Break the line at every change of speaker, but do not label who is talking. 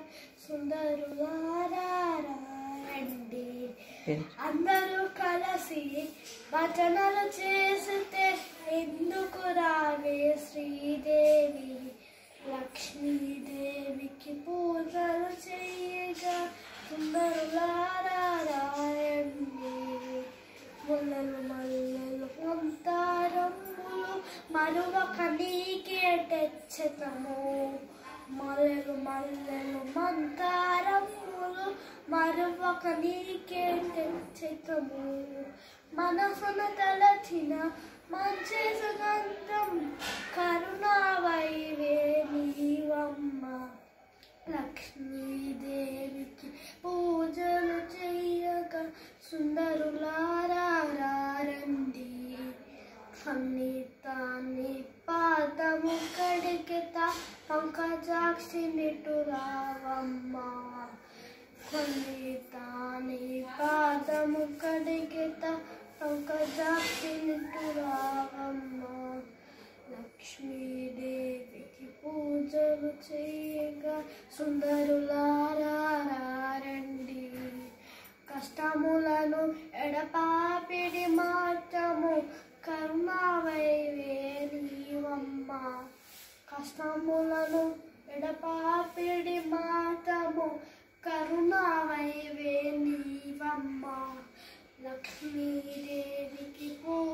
సుందరులారండి అందరూ కలిసి భజనలు చేస్తే ఎందుకు రావే శ్రీదేవి లక్ష్మీదేవికి పూజలు చేయగా సుందరులారండి ముల్లలు మల్లెలు మంతారములు మరువక నీకే తెచ్చతము మల్లెలు మల్లెలు మంతారములు మరువక నీకే తెచ్చతము మనసున తలచిన మంచి సుగంధం కరుణావైవే నీవమ్మ లక్ష్మీదేవికి పూజలు చేయగా సుందరులారండి సన్నితాన్ని పాదము కడిగిత పంకజాక్షి నిటురావమ్మ సన్నితాన్ని పాదము కడిగిత పంకజాక్షి నిటురావమ్మ లక్ష్మీదేవికి పూజలు చేయగా సుందరులారండి కష్టములను ఎడపాపిడి మాత్రము కరుణావైవే నీవమ్మ కష్టములను ఎడపాపిడి మాత్రము కరుణావైవే నీవమ్మ లక్ష్మీదేవికి పూ